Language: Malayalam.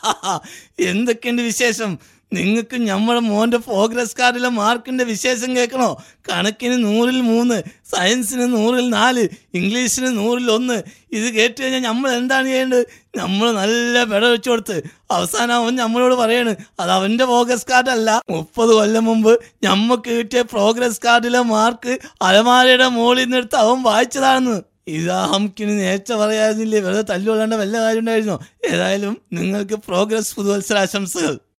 എന്തൊക്കെയുണ്ട് വിശേഷം നിങ്ങൾക്ക് നമ്മുടെ മോന്റെ പ്രോഗ്രസ് കാർഡിലെ മാർക്കിന്റെ വിശേഷം കേൾക്കണോ കണക്കിന് നൂറിൽ മൂന്ന് സയൻസിന് നൂറിൽ നാല് ഇംഗ്ലീഷിന് നൂറിൽ ഒന്ന് ഇത് കേട്ട് കഴിഞ്ഞാൽ നമ്മൾ എന്താണ് ചെയ്യേണ്ടത് നമ്മൾ നല്ല പെട വെച്ചു കൊടുത്ത് അവസാനം അവൻ നമ്മളോട് പറയാണ് അത് അവന്റെ പ്രോഗ്രസ് കാർഡല്ല മുപ്പത് കൊല്ലം മുമ്പ് ഞമ്മക്ക് കിട്ടിയ പ്രോഗ്രസ് കാർഡിലെ മാർക്ക് അലമാരയുടെ മുകളിൽ നിന്ന് എടുത്ത് അവൻ വായിച്ചതാണെന്ന് ഇതാ ഹംക്കിന് നേരത്തെ പറയാതില്ലേ വെറുതെ തല്ലുകൊള്ളേണ്ട വല്ല കാര്യം ഉണ്ടായിരുന്നോ ഏതായാലും നിങ്ങൾക്ക് പ്രോഗ്രസ് പുതുവത്സരാശംസകൾ